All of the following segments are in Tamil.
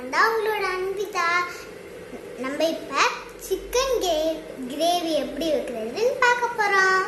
நான் தான் உங்களோட அன்பிதா நம்ம இப்ப சிக்கன் கிரேவி எப்படி வைக்கிறதுன்னு பார்க்க போறோம்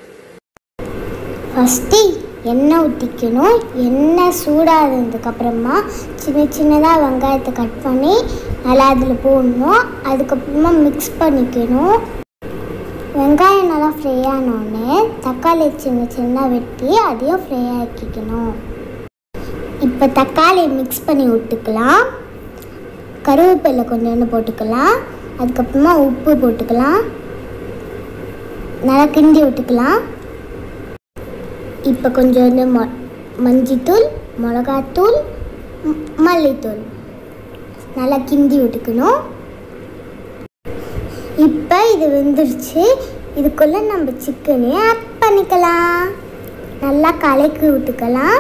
ஃபஸ்ட்டு எண்ணெய் ஊற்றிக்கணும் எண்ணெய் சூடானதுக்கு அப்புறமா சின்ன சின்னதாக வெங்காயத்தை கட் பண்ணி நல்லா அதில் போடணும் அதுக்கப்புறமா மிக்ஸ் பண்ணிக்கணும் வெங்காயம் நல்லா ஃப்ரை ஆனோடனே தக்காளி சின்ன சின்னதாக வெட்டி அதையும் ஃப்ரை ஆக்கிக்கணும் இப்போ தக்காளி மிக்ஸ் பண்ணி விட்டுக்கலாம் கருவேப்பிலை கொஞ்சோண்டு போட்டுக்கலாம் அதுக்கப்புறமா உப்பு போட்டுக்கலாம் நல்லா கிண்டி விட்டுக்கலாம் இப்போ கொஞ்சோண்டு மொ மஞ்சத்தூள் மிளகாத்தூள் ம், மல்லித்தூள் நல்லா கிண்டி விட்டுக்கணும் இப்போ இது வெந்துருச்சு இதுக்குள்ளே நம்ம சிக்கனையும் ஆட் பண்ணிக்கலாம் நல்லா கலக்கி விட்டுக்கலாம்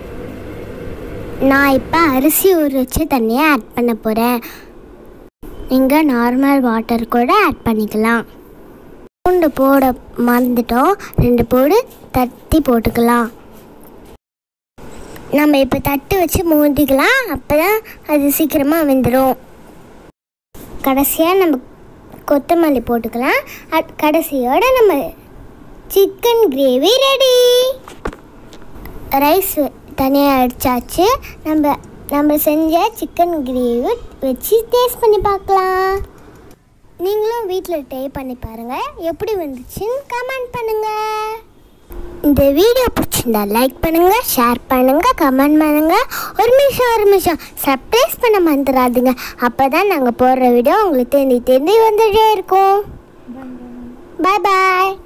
நான் இப்போ அரிசி ஊற வச்சு தண்ணியை ஆட் பண்ண போகிறேன் நீங்கள் நார்மல் வாட்டர் கூட ஆட் பண்ணிக்கலாம் பூண்டு போட மறந்துட்டோம் ரெண்டு போடு தட்டி போட்டுக்கலாம் நம்ம இப்போ தட்டு வச்சு மூடிக்கலாம் அப்போ தான் அது சீக்கிரமாக வெந்துடும் கடைசியாக நம்ம கொத்தமல்லி போட்டுக்கலாம் அட்- கடைசியோட நம்ம சிக்கன் கிரேவி ரெடி ரைஸ் தனியாக அடிச்சாச்சு நம்ம நம்ம செஞ்ச சிக்கன் கிரேவி வச்சு டேஸ்ட் பண்ணி பார்க்கலாம் நீங்களும் வீட்டில் ட்ரை பண்ணி பாருங்கள் எப்படி வந்துச்சுன்னு கமெண்ட் பண்ணுங்கள் இந்த வீடியோ பிடிச்சிருந்தா லைக் பண்ணுங்கள் ஷேர் பண்ணுங்கள் கமெண்ட் பண்ணுங்கள் ஒரு நிமிஷம் ஒரு நிமிஷம் சர்ப்ரைஸ் பண்ண மறந்துடாதீங்க அப்போ தான் நாங்கள் போடுற வீடியோ உங்களுக்கு தேடி தேடி வந்துட்டே இருக்கும் பாய் பாய்